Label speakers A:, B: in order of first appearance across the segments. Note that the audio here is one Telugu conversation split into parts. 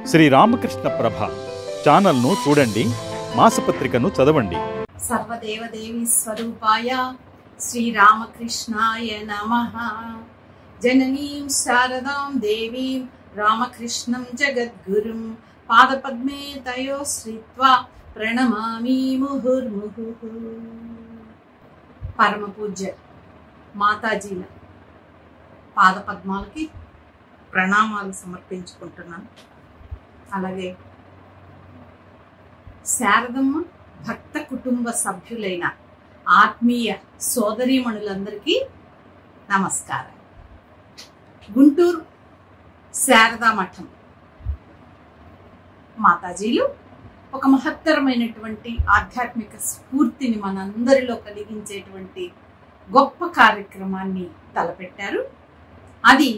A: శ్రీ రామకృష్ణ ప్రభ ఛానల్ను చూడండి మాసపత్రికను చదవండి
B: సర్వదేవదేవి స్వరూపాయ శ్రీరామకృష్ణాయ నమ జననీం శారదాం దేవీం రామకృష్ణం జగద్గురుం పాదపద్మే తయో శ్రీత్వా ప్రణమామి ముహుర్ముహు పరమ పూజ్య మాతాజీల పాదపద్మాలకి ప్రణామాలు సమర్పించుకుంటున్నాను అలాగే శారదమ్మ భక్త కుటుంబ సభ్యులైన ఆత్మీయ సోదరీమణులందరికీ నమస్కారం గుంటూరు శారదా మఠం మాతాజీలు ఒక మహత్తరమైనటువంటి ఆధ్యాత్మిక స్ఫూర్తిని మనందరిలో కలిగించేటువంటి గొప్ప కార్యక్రమాన్ని తలపెట్టారు అది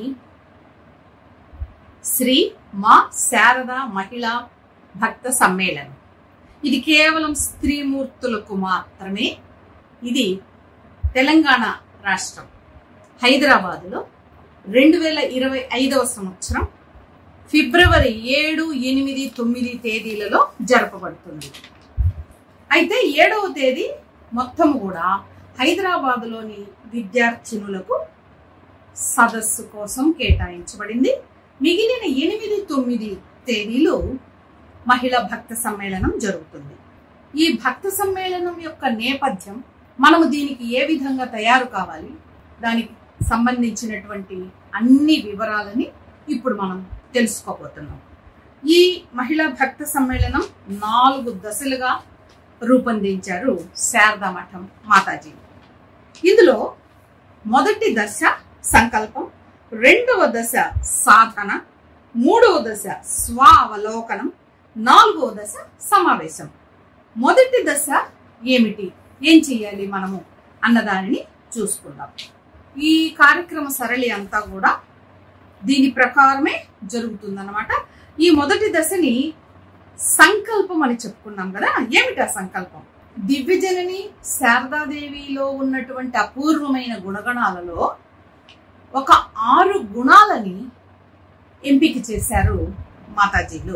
B: శ్రీ మా శారద మహిళా భక్త సమ్మేళనం ఇది కేవలం స్త్రీమూర్తులకు మాత్రమే ఇది తెలంగాణ రాష్ట్రం హైదరాబాదులో రెండు వేల ఇరవై ఐదవ సంవత్సరం ఫిబ్రవరి ఏడు ఎనిమిది తొమ్మిది తేదీలలో జరపబడుతుంది అయితే ఏడవ తేదీ మొత్తం కూడా హైదరాబాదులోని విద్యార్థినులకు సదస్సు కోసం కేటాయించబడింది మిగిలిన ఎనిమిది తొమ్మిది తేదీలు మహిళా భక్త సమ్మేళనం జరుగుతుంది ఈ భక్త సమ్మేళనం యొక్క నేపథ్యం మనము దీనికి ఏ విధంగా తయారు కావాలి దానికి సంబంధించినటువంటి అన్ని వివరాలని ఇప్పుడు మనం తెలుసుకోబోతున్నాం ఈ మహిళా భక్త సమ్మేళనం నాలుగు దశలుగా రూపొందించారు శారదా మఠం మాతాజీ ఇందులో మొదటి దశ సంకల్పం రెండవ దశ సాధన మూడవ దశ స్వావలోకనం నాలుగవ దశ సమావేశం మొదటి దశ ఏమిటి ఏం చెయ్యాలి మనము అన్నదానిని చూసుకుందాం ఈ కార్యక్రమ సరళి అంతా కూడా దీని ప్రకారమే జరుగుతుందన్నమాట ఈ మొదటి దశని సంకల్పం అని చెప్పుకున్నాం కదా ఏమిటి ఆ సంకల్పం దివ్యజనని శారదాదేవిలో ఉన్నటువంటి అపూర్వమైన గుణగణాలలో ఒక ఆరు గుణాలని ఎంపిక చేశారు మాతాజీలు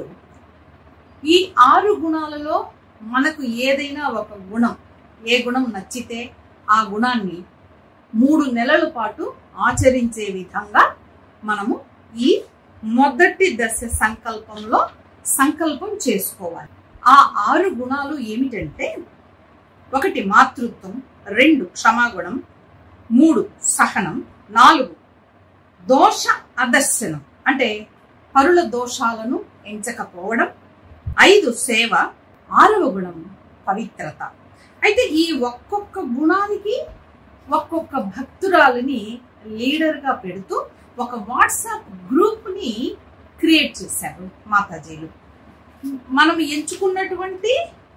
B: ఈ ఆరు గుణాలలో మనకు ఏదైనా ఒక గుణం ఏ గుణం నచ్చితే ఆ గుణాన్ని మూడు నెలల పాటు ఆచరించే విధంగా మనము ఈ మొదటి దశ సంకల్పంలో సంకల్పం చేసుకోవాలి ఆ ఆరు గుణాలు ఏమిటంటే ఒకటి మాతృత్వం రెండు క్షమాగుణం మూడు సహనం నాలుగు దోష అదర్శనం అంటే పరుల దోషాలను ఎంచకపోవడం ఐదు సేవ ఆరవ గుణం పవిత్రత అయితే ఈ ఒక్కొక్క గుణానికి ఒక్కొక్క భక్తురాలని లీడర్గా పెడుతూ ఒక వాట్సాప్ గ్రూప్ని క్రియేట్ చేశారు మాతాజీలు మనం ఎంచుకున్నటువంటి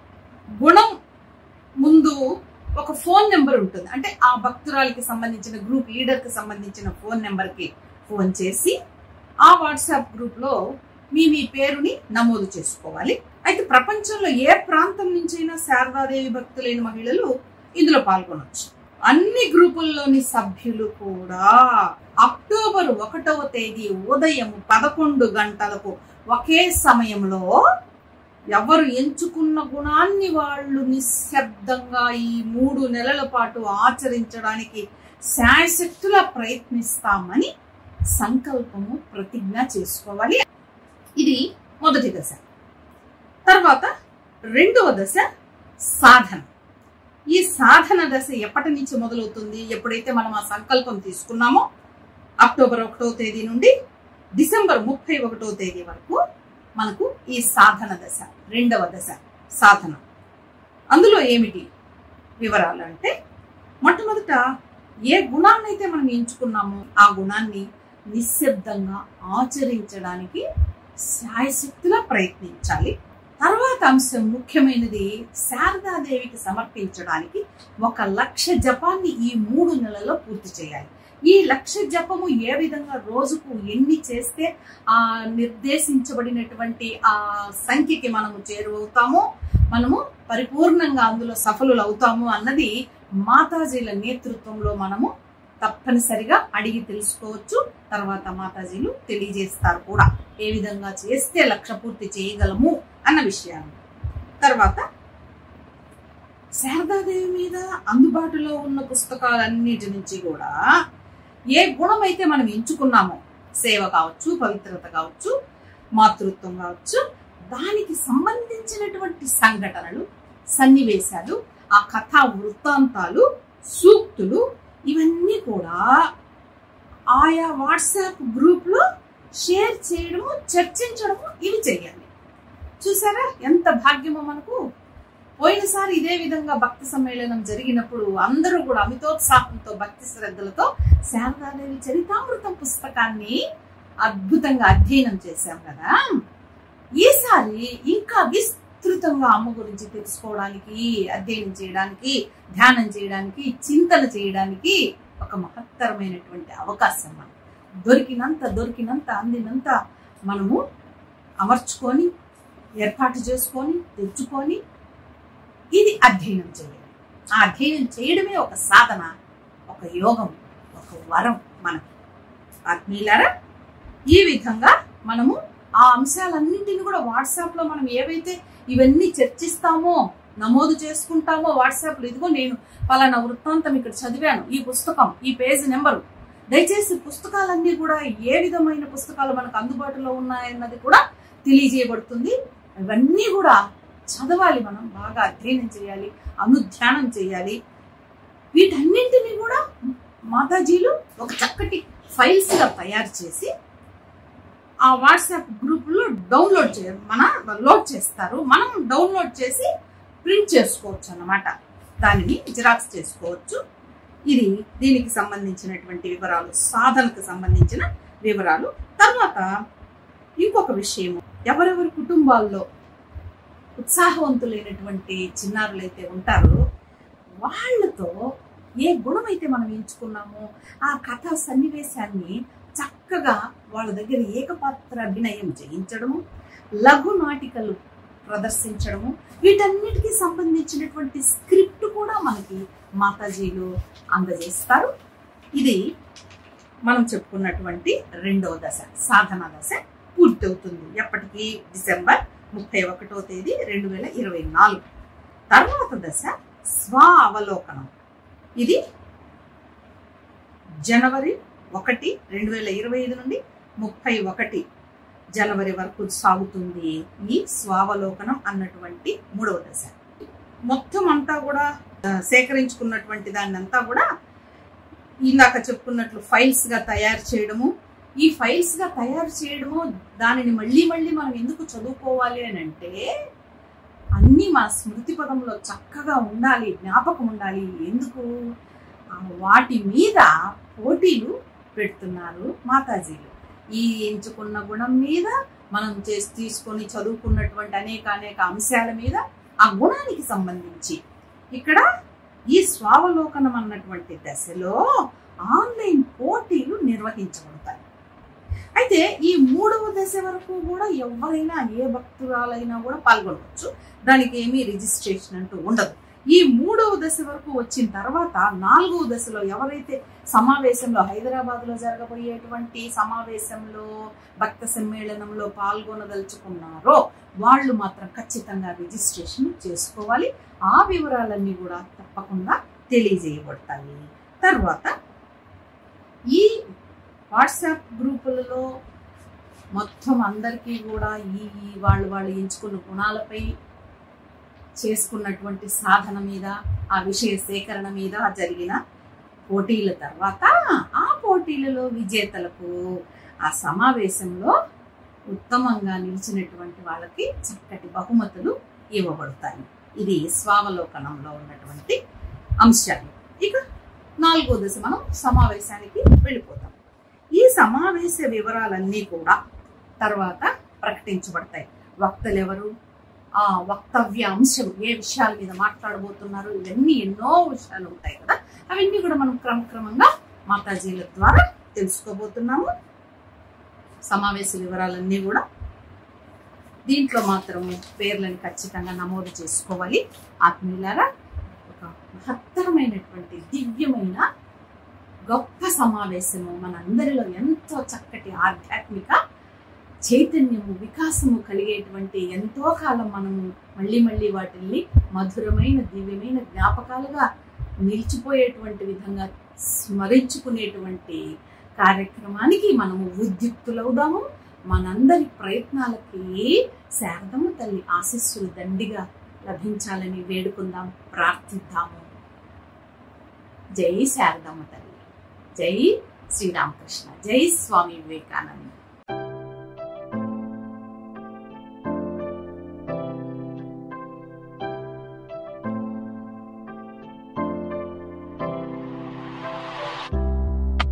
B: గుణం ముందు ఒక ఫోన్ నెంబర్ ఉంటుంది అంటే ఆ భక్తురాలకి సంబంధించిన గ్రూప్ లీడర్కి సంబంధించిన ఫోన్ నెంబర్కి ఫోన్ చేసి ఆ వాట్సాప్ గ్రూప్లో మీ మీ పేరుని నమోదు చేసుకోవాలి అయితే ప్రపంచంలో ఏ ప్రాంతం నుంచైనా శారదాదేవి భక్తులైన మహిళలు ఇందులో పాల్గొనవచ్చు అన్ని గ్రూపుల్లోని సభ్యులు కూడా అక్టోబర్ ఒకటవ తేదీ ఉదయం పదకొండు గంటలకు ఒకే సమయంలో ఎవరు ఎంచుకున్న గుణాన్ని వాళ్ళు నిశ్శబ్దంగా ఈ మూడు నెలల పాటు ఆచరించడానికి శాయశక్తులా ప్రయత్నిస్తామని సంకల్పము ప్రతిజ్ఞ చేసుకోవాలి ఇది మొదటి దశ తర్వాత రెండవ దశ సాధన ఈ సాధన దశ ఎప్పటి నుంచి మొదలవుతుంది ఎప్పుడైతే మనం ఆ సంకల్పం తీసుకున్నామో అక్టోబర్ ఒకటో తేదీ నుండి డిసెంబర్ ముప్పై ఒకటో తేదీ వరకు మనకు ఈ సాధన దశ రెండవ దశ సాధన అందులో ఏమిటి వివరాలు అంటే మొట్టమొదట ఏ గుణాన్నైతే మనం ఎంచుకున్నామో ఆ గుణాన్ని నిశ్శబ్దంగా ఆచరించడానికి శాయశక్తిలా ప్రయత్నించాలి తర్వాత అంశం ముఖ్యమైనది శారదాదేవికి సమర్పించడానికి ఒక లక్ష జపాన్ని ఈ మూడు నెలల్లో పూర్తి చేయాలి ఈ లక్ష జపము ఏ విధంగా రోజుకు ఎన్ని చేస్తే ఆ నిర్దేశించబడినటువంటి ఆ సంఖ్యకి మనము చేరువవుతామో మనము పరిపూర్ణంగా అందులో సఫలులు అవుతాము అన్నది మాతాజీల నేతృత్వంలో మనము తప్పనిసరిగా అడిగి తెలుసుకోవచ్చు తర్వాత మాతాజీలు తెలియజేస్తారు కూడా ఏ విధంగా చేస్తే లక్ష్య పూర్తి చేయగలము అన్న విషయాన్ని తర్వాత శారదాదేవి మీద అందుబాటులో ఉన్న పుస్తకాలన్నిటి నుంచి కూడా ఏ గుణం అయితే మనం ఎంచుకున్నామో సేవ కావచ్చు పవిత్రత కావచ్చు మాతృత్వం కావచ్చు దానికి సంబంధించినటువంటి సంఘటనలు సన్నివేశాలు ఆ కథా వృత్తాంతాలు సూక్తులు ఇవన్నీ కూడా ఆయా వాట్సాప్ గ్రూప్లో షేర్ చేయడము చర్చించడము ఇవి చేయాలి చూసారా ఎంత భాగ్యమో మనకు పోయినసారి ఇదే విధంగా భక్తి సమ్మేళనం జరిగినప్పుడు అందరూ కూడా అమితోత్సాహంతో భక్తి శ్రద్ధలతో శారదాదేవి చరితామృతం పుస్తకాన్ని అద్భుతంగా అధ్యయనం చేశాం కదా ఈసారి ఇంకా విస్తృతంగా అమ్మ గురించి తెలుసుకోవడానికి అధ్యయనం చేయడానికి ధ్యానం చేయడానికి చింతన చేయడానికి ఒక మహత్తరమైనటువంటి అవకాశం మనం దొరికినంత దొరికినంత అందినంత మనము అమర్చుకొని ఏర్పాటు చేసుకొని తెచ్చుకొని ఇది అధ్యయనం చేయాలి ఆ అధ్యయనం చేయడమే ఒక సాధన ఒక యోగం ఒక వరం మనకి ఆత్మీయులారా ఈ విధంగా మనము ఆ అంశాలన్నింటినీ కూడా వాట్సాప్ లో మనం ఏవైతే ఇవన్నీ చర్చిస్తామో నమోదు చేసుకుంటామో వాట్సాప్ లో ఇదిగో నేను పలానా వృత్తాంతం ఇక్కడ చదివాను ఈ పుస్తకం ఈ పేజ్ నెంబరు దయచేసి పుస్తకాలన్నీ కూడా ఏ విధమైన పుస్తకాలు మనకు అందుబాటులో ఉన్నాయన్నది కూడా తెలియజేయబడుతుంది ఇవన్నీ కూడా చదవాలి మనం బాగా అధ్యయనం చేయాలి అనుధ్యానం చేయాలి వీటన్నింటినీ కూడా మాతాజీలు ఒక చక్కటి ఫైల్స్ గా తయారు చేసి ఆ వాట్సాప్ గ్రూప్ లో డౌన్లోడ్ చే మన లోడ్ చేస్తారు మనం డౌన్లోడ్ చేసి ప్రింట్ చేసుకోవచ్చు అన్నమాట దానిని జిరాక్స్ చేసుకోవచ్చు ఇది దీనికి సంబంధించినటువంటి వివరాలు సాధనకు సంబంధించిన వివరాలు తర్వాత ఇంకొక విషయము ఎవరెవరి కుటుంబాల్లో ఉత్సాహవంతులైనటువంటి చిన్నారులైతే ఉంటారో వాళ్ళతో ఏ గుణమైతే మనం ఎంచుకున్నామో ఆ కథ సన్నివేశాన్ని చక్కగా వాళ్ళ దగ్గర ఏకపాత్ర అభినయం చేయించడము లఘు నాటికలు ప్రదర్శించడము వీటన్నిటికీ సంబంధించినటువంటి స్క్రిప్ట్ కూడా మనకి మాతాజీలు అందజేస్తారు ఇది మనం చెప్పుకున్నటువంటి రెండవ దశ సాధన దశ పూర్తవుతుంది ఎప్పటికీ డిసెంబర్ ముప్పై ఒకటో తేదీ రెండు వేల ఇరవై నాలుగు తర్వాత దశ స్వ అవలోకనం ఇది జనవరి ఒకటి రెండు వేల ఇరవై ఐదు నుండి ముప్పై ఒకటి జనవరి వరకు సాగుతుంది ఈ స్వావలోకనం అన్నటువంటి మూడవ దశ మొత్తం అంతా కూడా ఆ, సేకరించుకున్నటువంటి దాన్ని అంతా కూడా ఇందాక చెప్పుకున్నట్లు ఫైల్స్ గా తయారు చేయడము ఈ ఫైల్స్ గా తయారు చేయడము దానిని మళ్ళీ మళ్ళీ మనం ఎందుకు చదువుకోవాలి అని అంటే అన్ని మన స్మృతి పదంలో చక్కగా ఉండాలి జ్ఞాపకం ఉండాలి ఎందుకు ఆ వాటి మీద పోటీలు పెడుతున్నారు మాతాజీలు ఈ ఎంచుకున్న గుణం మీద మనం చేసి తీసుకొని చదువుకున్నటువంటి అనేక అనేక అంశాల మీద ఆ గుణానికి సంబంధించి ఇక్కడ ఈ స్వావలోకనం అన్నటువంటి దశలో ఆన్లైన్ పోటీలు నిర్వహించబడతాయి అయితే ఈ మూడవ దశ వరకు కూడా ఎవరైనా ఏ భక్తురాలైనా కూడా పాల్గొనవచ్చు దానికి ఏమీ రిజిస్ట్రేషన్ అంటూ ఉండదు ఈ మూడవ దశ వరకు వచ్చిన తర్వాత నాలుగవ దశలో ఎవరైతే సమావేశంలో హైదరాబాద్ లో జరగబోయేటువంటి సమావేశంలో భక్త సమ్మేళనంలో పాల్గొనదలుచుకున్నారో వాళ్ళు మాత్రం ఖచ్చితంగా రిజిస్ట్రేషన్ చేసుకోవాలి ఆ వివరాలన్నీ కూడా తప్పకుండా తెలియజేయబడతాయి తర్వాత ఈ వాట్సాప్ గ్రూపులలో మొత్తం అందరికీ కూడా ఈ ఈ వాళ్ళు వాళ్ళు ఎంచుకున్న గుణాలపై చేసుకున్నటువంటి సాధన మీద ఆ విషయ సేకరణ మీద జరిగిన పోటీల తర్వాత ఆ పోటీలలో విజేతలకు ఆ సమావేశంలో ఉత్తమంగా నిలిచినటువంటి వాళ్ళకి చక్కటి బహుమతులు ఇవ్వబడతాయి ఇది స్వావలోకనంలో ఉన్నటువంటి అంశాలు ఇక నాలుగో దశ మనం సమావేశానికి వెళ్ళిపోతాం ఈ సమావేశ వివరాలన్నీ కూడా తర్వాత ప్రకటించబడతాయి వక్తలు ఎవరు ఆ వక్తవ్య అంశం ఏ విషయాల మీద మాట్లాడబోతున్నారు ఇవన్నీ ఎన్నో విషయాలు ఉంటాయి కదా అవన్నీ కూడా మనం క్రమక్రమంగా మాతాజీల ద్వారా తెలుసుకోబోతున్నాము సమావేశ వివరాలన్నీ కూడా దీంట్లో మాత్రం పేర్లను ఖచ్చితంగా నమోదు చేసుకోవాలి ఆత్మీయులారా ఒక మహత్తరమైనటువంటి దివ్యమైన గొప్ప సమావేశము మనందరిలో ఎంతో చక్కటి ఆధ్యాత్మిక చైతన్యము వికాసము కలిగేటువంటి ఎంతో కాలం మనము మళ్ళీ మళ్ళీ వాటిల్ని మధురమైన దివ్యమైన జ్ఞాపకాలుగా నిలిచిపోయేటువంటి విధంగా స్మరించుకునేటువంటి కార్యక్రమానికి మనము ఉద్యుక్తులవుదాము మనందరి ప్రయత్నాలకి శారదమ్మ తల్లి ఆశీస్సులు దండిగా లభించాలని వేడుకుందాం ప్రార్థిద్దాము జై శారదమ్మ తల్లి జై శ్రీరామకృష్ణ జై స్వామి వివేకానంద